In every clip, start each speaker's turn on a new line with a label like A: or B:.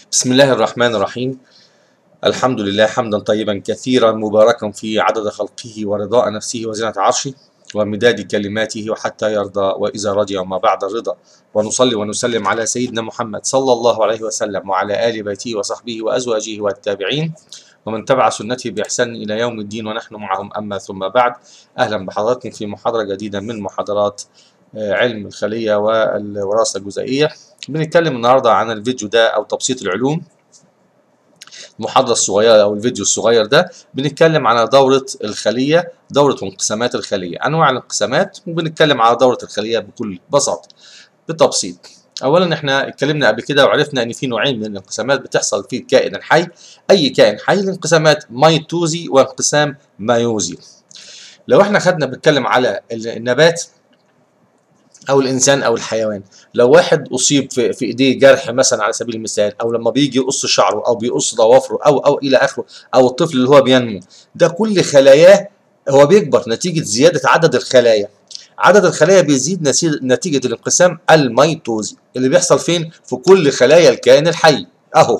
A: بسم الله الرحمن الرحيم الحمد لله حمدا طيبا كثيرا مباركا في عدد خلقه ورضاء نفسه وزنة عرشه ومداد كلماته وحتى يرضى وإذا رضي وما بعد الرضا ونصلي ونسلم على سيدنا محمد صلى الله عليه وسلم وعلى آل بيته وصحبه وأزواجه والتابعين ومن تبع سنته بإحسان إلى يوم الدين ونحن معهم أما ثم بعد أهلا بحضراتكم في محاضرة جديدة من محاضرات آه، علم الخلية والوراثة الجزيئية بنتكلم النهاردة عن الفيديو ده أو تبسيط العلوم المحاضرة الصغيرة أو الفيديو الصغير ده بنتكلم على دورة الخلية دورة وانقسامات الخلية أنواع الانقسامات وبنتكلم على دورة الخلية بكل بساطة بالتبسيط اولا احنا اتكلمنا قبل كده وعرفنا ان في نوعين من الانقسامات بتحصل في الكائن الحي اي كائن حي الانقسامات ميتوزي وانقسام مايوزي لو احنا خدنا بنتكلم على النبات او الانسان او الحيوان لو واحد اصيب في, في ايديه جرح مثلا على سبيل المثال او لما بيجي يقص شعره او بيقص ضوافره او او الى اخره او الطفل اللي هو بينمو ده كل خلاياه هو بيكبر نتيجه زياده عدد الخلايا عدد الخلايا بيزيد نتيجه الانقسام الميتوزي اللي بيحصل فين في كل خلايا الكائن الحي اهو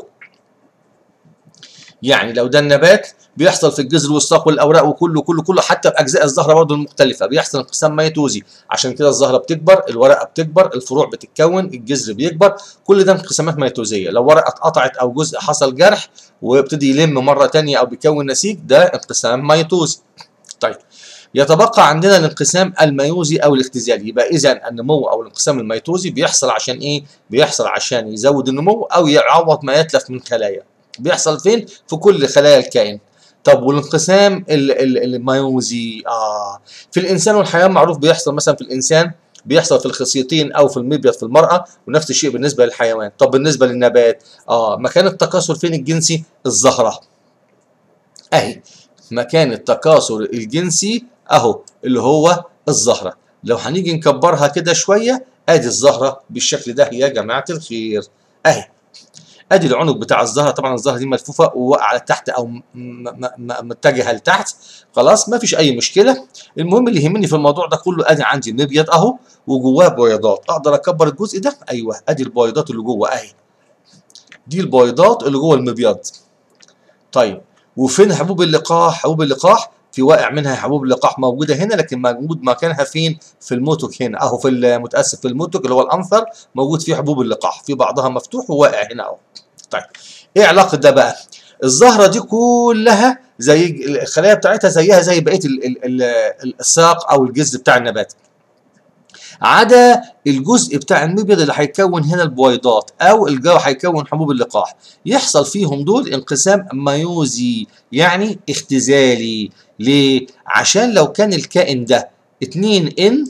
A: يعني لو ده النبات بيحصل في الجذر والساق والاوراق وكله كله كله حتى في اجزاء الزهره برضه المختلفه بيحصل انقسام ميتوزي عشان كده الزهره بتكبر الورقه بتكبر الفروع بتتكون الجذر بيكبر كل ده انقسامات ميتوزيه لو ورقه اتقطعت او جزء حصل جرح ويبتدي يلم مره ثانيه او بيكون نسيج ده انقسام ميتوزي طيب يتبقى عندنا الانقسام الميوزي او الاختزالي يبقى اذا النمو او الانقسام الميتوزي بيحصل عشان ايه بيحصل عشان يزود النمو او يعوض ما يتلف من خلايا بيحصل فين في كل خلايا الكائن طب والانقسام الميوزي اه في الانسان والحيوان معروف بيحصل مثلا في الانسان بيحصل في الخصيتين او في المبيض في المراه ونفس الشيء بالنسبه للحيوان طب بالنسبه للنبات اه مكان التكاثر فين الجنسي الزهره اهي مكان التكاثر الجنسي اهو اللي هو الزهره لو هنيجي نكبرها كده شويه ادي الزهره بالشكل ده يا جماعه الخير اهي ادي العنق بتاع الزهره طبعا الزهره دي ملفوفه وواقعه لتحت او متجهه لتحت خلاص ما فيش اي مشكله المهم اللي يهمني في الموضوع ده كله ادي عندي المبيض اهو وجواه بويضات اقدر اكبر الجزء ده ايوه ادي البويضات اللي جوه اهي دي البويضات اللي جوه المبيض طيب وفين حبوب اللقاح حبوب اللقاح في واقع منها حبوب اللقاح موجوده هنا لكن موجود مكانها فين في الموتوك هنا اهو في المتاسف في الموتوك اللي هو الانثر موجود فيه حبوب اللقاح في بعضها مفتوح وواقع هنا اهو طيب ايه علاقه ده بقى الزهره دي كلها زي الخلايا بتاعتها زيها زي بقيه الساق او الجذر بتاع النبات عدا الجزء بتاع المبيض اللي هيكون هنا البويضات او الجو هيكون حبوب اللقاح يحصل فيهم دول انقسام ميوزي يعني اختزالي ليه عشان لو كان الكائن ده 2 ان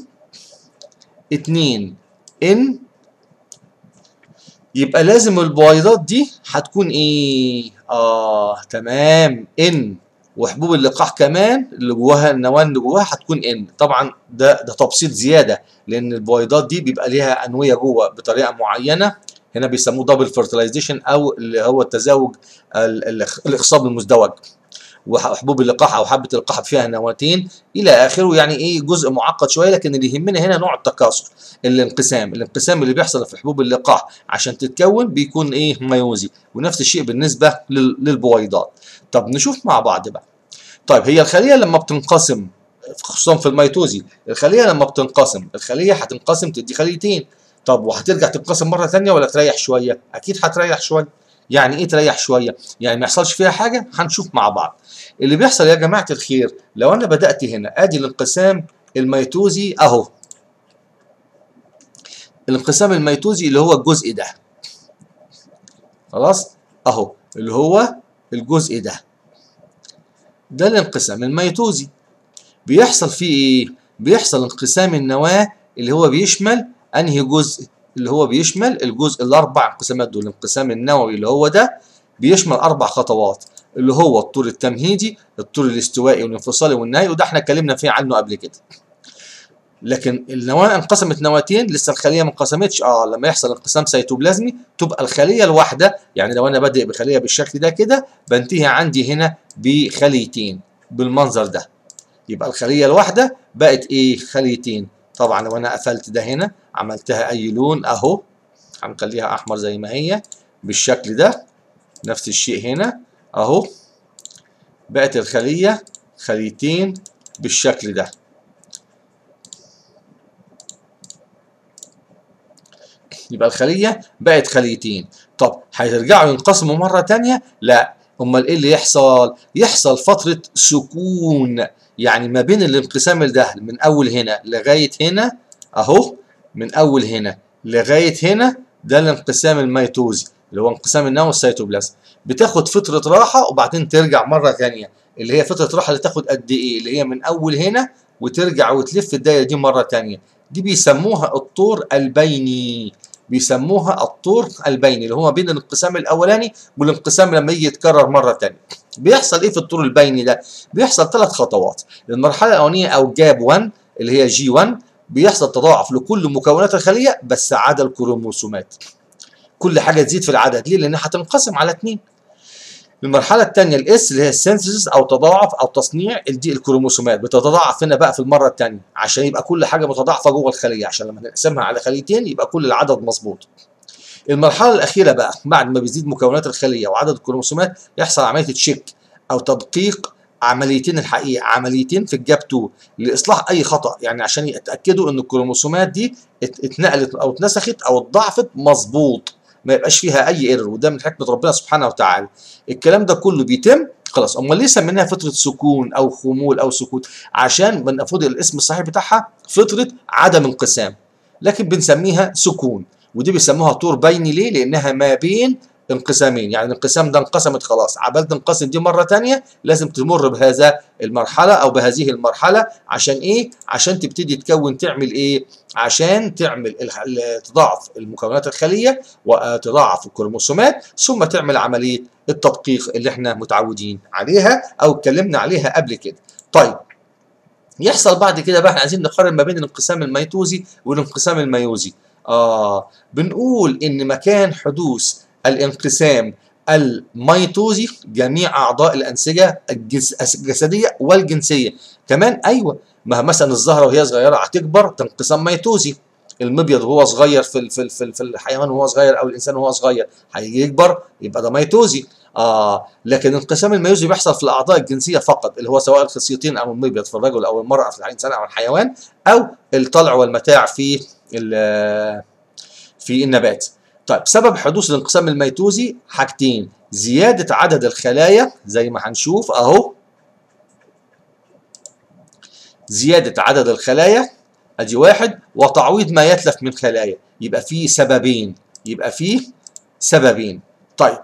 A: 2 ان يبقى لازم البويضات دي هتكون ايه اه تمام ان وحبوب اللقاح كمان اللي جواها النواه اللي جواها هتكون ان طبعا ده ده تبسيط زياده لان البويضات دي بيبقى ليها انويه جوه بطريقه معينه هنا بيسموه دبل فيرتلايزيشن او اللي هو التزاوج الاخصاب المزدوج وحبوب اللقاح او حبه اللقاح فيها نواتين الى اخره يعني ايه جزء معقد شويه لكن اللي يهمنا هنا نوع التكاثر الانقسام الانقسام اللي بيحصل في حبوب اللقاح عشان تتكون بيكون ايه ميوزي ونفس الشيء بالنسبه للبويضات طب نشوف مع بعض بقى طيب هي الخليه لما بتنقسم خصوصا في الميتوزي الخليه لما بتنقسم الخليه هتنقسم تدي خليتين طب وهترجع تنقسم مره ثانيه ولا تريح شويه اكيد هتريح شويه يعني ايه تريح شويه يعني ما يحصلش فيها حاجه هنشوف مع بعض اللي بيحصل يا جماعه الخير لو انا بدات هنا ادي الانقسام الميتوزي اهو الانقسام الميتوزي اللي هو الجزء ده خلاص اهو اللي هو الجزء ده ده الانقسام الميتوزي بيحصل فيه ايه بيحصل انقسام النواه اللي هو بيشمل انهي جزء اللي هو بيشمل الجزء الاربع انقسامات دول الانقسام النووي اللي هو ده بيشمل اربع خطوات اللي هو الطول التمهيدي الطول الاستوائي والانفصالي والنهائي وده احنا اتكلمنا فيه عنه قبل كده لكن النواه انقسمت نواتين لسه الخليه ما انقسمتش اه لما يحصل انقسام سيتوبلازمي تبقى الخليه الواحده يعني لو انا بادئ بخليه بالشكل ده كده بنتهي عندي هنا بخليتين بالمنظر ده يبقى الخليه الواحده بقت ايه خليتين طبعا لو انا قفلت ده هنا عملتها اي لون اهو هنخليها احمر زي ما هي بالشكل ده نفس الشيء هنا اهو بقت الخلية خليتين بالشكل ده يبقى الخلية بقت خليتين طب هيرجعوا ينقسموا مرة تانية لا امال ايه اللي يحصل يحصل فترة سكون يعني ما بين الانقسام ده من اول هنا لغاية هنا اهو من اول هنا لغاية هنا ده الانقسام الميتوزي اللي هو انقسام النووي السيتوبلازم بتاخد فترة راحة وبعدين ترجع مرة ثانية اللي هي فترة راحة اللي تاخد قد ايه اللي هي من اول هنا وترجع وتلف الدايرة دي مرة ثانية دي بيسموها الطور البيني بيسموها الطور البيني اللي هو بين الانقسام الاولاني والانقسام لما يجي يتكرر مره ثانيه بيحصل ايه في الطور البيني ده بيحصل ثلاث خطوات المرحله الاولانيه او جاب 1 اللي هي جي 1 بيحصل تضاعف لكل مكونات الخليه بس عدا الكروموسومات كل حاجه تزيد في العدد ليه لانها هتنقسم على اثنين المرحله الثانيه الاس اللي هي السينثيسيس او تضاعف او تصنيع دي الكروموسومات بتتضاعف هنا بقى في المره الثانيه عشان يبقى كل حاجه متضاعفه جوه الخليه عشان لما نقسمها على خليتين يبقى كل العدد مظبوط المرحله الاخيره بقى بعد ما بيزيد مكونات الخليه وعدد الكروموسومات يحصل عمليه تشيك او تدقيق عمليتين الحقيقه عمليتين في الجاب 2 لاصلاح اي خطا يعني عشان يتاكدوا ان الكروموسومات دي اتنقلت او اتنسخت او اتضاعفت مظبوط ما يبقاش فيها اي ايرور وده من حكمه ربنا سبحانه وتعالى الكلام ده كله بيتم خلاص امال ليه سميناها فتره سكون او خمول او سكوت عشان المفروض الاسم الصحيح بتاعها فتره عدم انقسام لكن بنسميها سكون ودي بيسموها طور بيني ليه لانها ما بين انقسامين يعني الانقسام ده انقسمت خلاص عبال تنقسم دي مره ثانيه لازم تمر بهذا المرحله او بهذه المرحله عشان ايه عشان تبتدي تكون تعمل ايه عشان تعمل تضاعف المكونات الخليه وتضاعف الكروموسومات ثم تعمل عمليه التدقيق اللي احنا متعودين عليها او اتكلمنا عليها قبل كده طيب يحصل بعد كده بقى احنا عايزين نقارن ما بين الانقسام الميتوزي والانقسام الميوزي اه بنقول ان مكان حدوث الانقسام الميتوزي جميع اعضاء الانسجه الجسديه والجنسيه كمان ايوه ما مثلا الزهره وهي صغيره هتكبر تنقسم ميتوزي المبيض وهو صغير في في في, في الحيوان وهو صغير او الانسان وهو صغير هيجي يكبر يبقى ده ميتوزي اه لكن انقسام الميوزي بيحصل في الاعضاء الجنسيه فقط اللي هو سواء الخصيتين او المبيض في الرجل او المراه في الانسان او الحيوان او الطلع والمتاع في في النبات طيب سبب حدوث الانقسام الميتوزي حاجتين زيادة عدد الخلايا زي ما هنشوف اهو زيادة عدد الخلايا ادي واحد وتعويض ما يتلف من خلايا يبقى في سببين يبقى في سببين طيب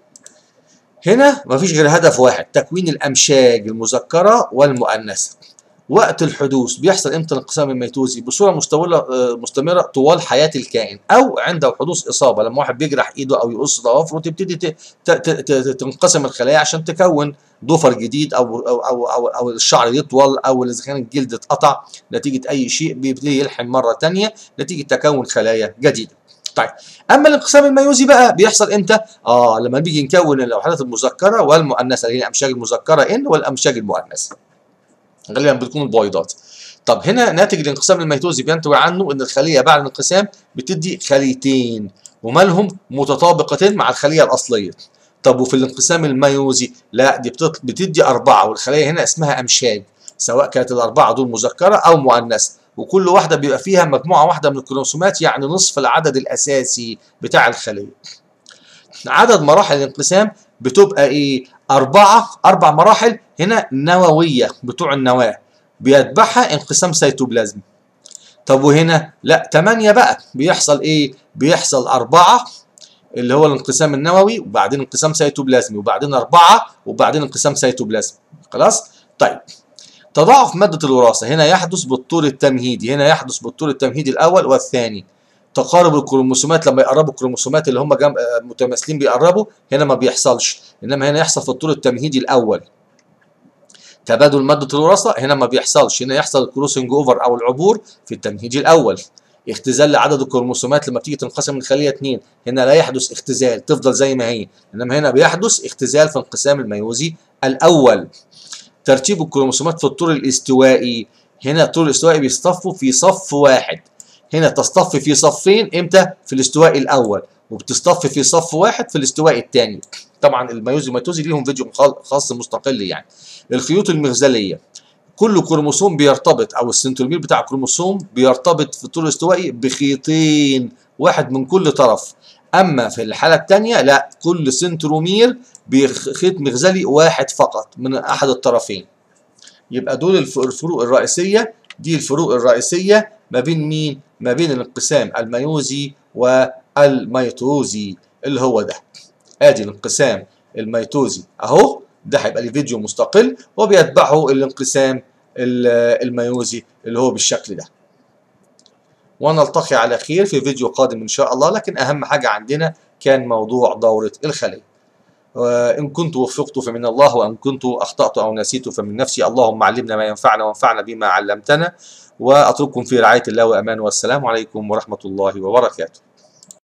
A: هنا مفيش غير هدف واحد تكوين الامشاج المذكره والمؤنثه وقت الحدوث بيحصل امتى الانقسام الميتوزي بصوره مستمره مستمره طوال حياه الكائن او عند حدوث اصابه لما واحد بيجرح ايده او يقص ضوافره تبتدي تنقسم الخلايا عشان تكون ضفر جديد او او او او, أو الشعر يطول او اذا كان الجلد اتقطع نتيجه اي شيء بيبتدي يلحم مره ثانيه نتيجه تكون خلايا جديده. طيب اما الانقسام الميوزي بقى بيحصل امتى؟ اه لما بيجي نكون الوحدات المذكره والمؤنثه اللي هي الامشاج المذكره ان والامشاج المؤنثه. غالبا بتكون البويضات. طب هنا ناتج الانقسام الميتوزي بينتج عنه ان الخليه بعد الانقسام بتدي خليتين ومالهم متطابقتين مع الخليه الاصليه. طب وفي الانقسام الميوزي لا دي بتدي اربعه والخليه هنا اسمها امشاج سواء كانت الاربعه دول مذكره او مؤنثه وكل واحده بيبقى فيها مجموعه واحده من الكروموسومات يعني نصف العدد الاساسي بتاع الخليه. عدد مراحل الانقسام بتبقى ايه؟ أربعة أربع مراحل هنا نووية بتوع النواة بيتبعها انقسام سيتوبلازمي. طب وهنا لا ثمانية بقى بيحصل ايه؟ بيحصل أربعة اللي هو الانقسام النووي وبعدين انقسام سيتوبلازمي وبعدين أربعة وبعدين انقسام سيتوبلازمي. خلاص؟ طيب تضاعف مادة الوراثة هنا يحدث بالطول التمهيدي هنا يحدث بالطول التمهيدي الأول والثاني تقارب الكروموسومات لما يقربوا الكروموسومات اللي هم جنب متماثلين بيقربوا هنا ما بيحصلش انما هنا يحصل في الطول التمهيدي الاول تبادل ماده الوراثه هنا ما بيحصلش هنا يحصل الكروسنج اوفر او العبور في التمهيدي الاول اختزال لعدد الكروموسومات لما تيجي تنقسم من خليه اثنين هنا لا يحدث اختزال تفضل زي ما هي انما هنا بيحدث اختزال في انقسام الميوزي الاول ترتيب الكروموسومات في الطور الاستوائي هنا الطور الاستوائي بيصطفوا في صف واحد هنا تصطف في صفين امتى في الاستواء الاول وبتصطف في صف واحد في الاستواء الثاني طبعا الميوزي والميتوزي ليهم فيديو خاص مستقل يعني الخيوط المغزليه كل كروموسوم بيرتبط او السنترومير بتاع الكروموسوم بيرتبط في الطول الاستوائي بخيطين واحد من كل طرف اما في الحاله الثانيه لا كل سنترومير بخيط مغزلي واحد فقط من احد الطرفين يبقى دول الفروق الرئيسيه دي الفروق الرئيسيه ما بين مين ما بين الانقسام الميوزي والميتوزي اللي هو ده ادي الانقسام الميتوزي اهو ده هيبقى ليه فيديو مستقل وبيتبعه الانقسام الميوزي اللي هو بالشكل ده ونلتقي على خير في فيديو قادم ان شاء الله لكن اهم حاجه عندنا كان موضوع دوره الخليه وإن كنت وفقت فمن الله وإن كنت أخطأت أو نسيت فمن نفسي اللهم علمنا ما ينفعنا وانفعنا بما علمتنا وأترككم في رعاية الله وأمان والسلام عليكم ورحمة الله وبركاته